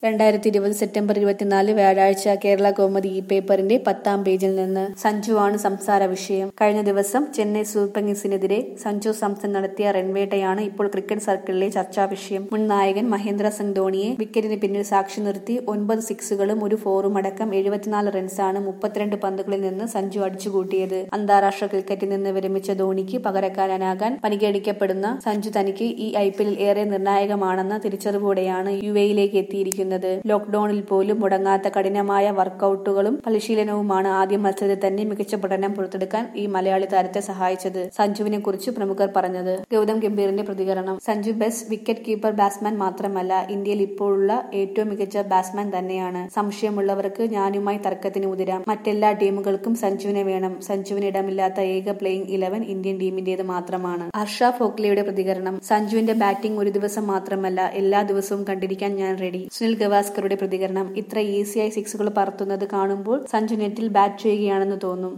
രണ്ടായിരത്തി ഇരുപത് സെപ്റ്റംബർ ഇരുപത്തിനാല് വ്യാഴാഴ്ച കേരള കൗമുദി ഈ പേപ്പറിന്റെ പത്താം പേജിൽ നിന്ന് സഞ്ജുവാണ് സംസാര വിഷയം കഴിഞ്ഞ ദിവസം ചെന്നൈ സൂപ്പർ കിങ്സിനെതിരെ സഞ്ജു സാംസൺ നടത്തിയ റൺവേട്ടയാണ് ഇപ്പോൾ ക്രിക്കറ്റ് സർക്കിളിലെ ചർച്ചാ വിഷയം മുൻ നായകൻ മഹേന്ദ്ര സിംഗ് ധോണിയെ വിക്കറ്റിന് പിന്നിൽ സാക്ഷി നിർത്തി ഒൻപത് സിക്സുകളും ഒരു ഫോറും അടക്കം എഴുപത്തിനാല് റൺസാണ് മുപ്പത്തിരണ്ട് പന്തുകളിൽ നിന്ന് സഞ്ജു അടിച്ചുകൂട്ടിയത് അന്താരാഷ്ട്ര ക്രിക്കറ്റിൽ നിന്ന് വിരമിച്ച ധോണിക്ക് പകരക്കാരനാകാൻ പരിഗണിക്കപ്പെടുന്ന സഞ്ജു തനിക്ക് ഈ ഐ പി എൽ ഏറെ നിർണായകമാണെന്ന തിരിച്ചറിവോടെയാണ് യു എയിലേക്ക് എത്തിയിരിക്കുന്നത് ലോക്ഡൌണിൽ പോലും മുടങ്ങാത്ത കഠിനമായ വർക്കൌട്ടുകളും പരിശീലനവുമാണ് ആദ്യ മത്സരത്തിൽ തന്നെ മികച്ച പഠനം പുറത്തെടുക്കാൻ ഈ മലയാളി താരത്തെ സഹായിച്ചത് സഞ്ജുവിനെ കുറിച്ച് പ്രമുഖർ പറഞ്ഞത് ഗൗതം ഗംഭീറിന്റെ പ്രതികരണം Sanju best wicket keeper batsman മാത്രമല്ല ഇന്ത്യയിൽ ഇപ്പോഴുള്ള ഏറ്റവും മികച്ച ബാറ്റ്സ്മാൻ തന്നെയാണ് സംശയമുള്ളവർക്ക് ഞാനുമായി തർക്കത്തിന് ഉതിരാം മറ്റെല്ലാ ടീമുകൾക്കും സഞ്ജുവിനെ വേണം സഞ്ജുവിന് ഇടമില്ലാത്ത ഏക പ്ലേയിങ് ഇലവൻ ഇന്ത്യൻ ടീമിന്റേത് മാത്രമാണ് ഹർഷ ഫോക്ലിയുടെ പ്രതികരണം സഞ്ജുവിന്റെ ബാറ്റിംഗ് ഒരു ദിവസം മാത്രമല്ല എല്ലാ ദിവസവും കണ്ടിരിക്കാൻ ഞാൻ റെഡി സുനിൽ ഗവാസ്കറുടെ പ്രതികരണം ഇത്ര ഈസിയായി സിക്സുകൾ പറത്തുന്നത് കാണുമ്പോൾ സഞ്ജു നെറ്റിൽ ബാറ്റ് ചെയ്യുകയാണെന്ന് തോന്നും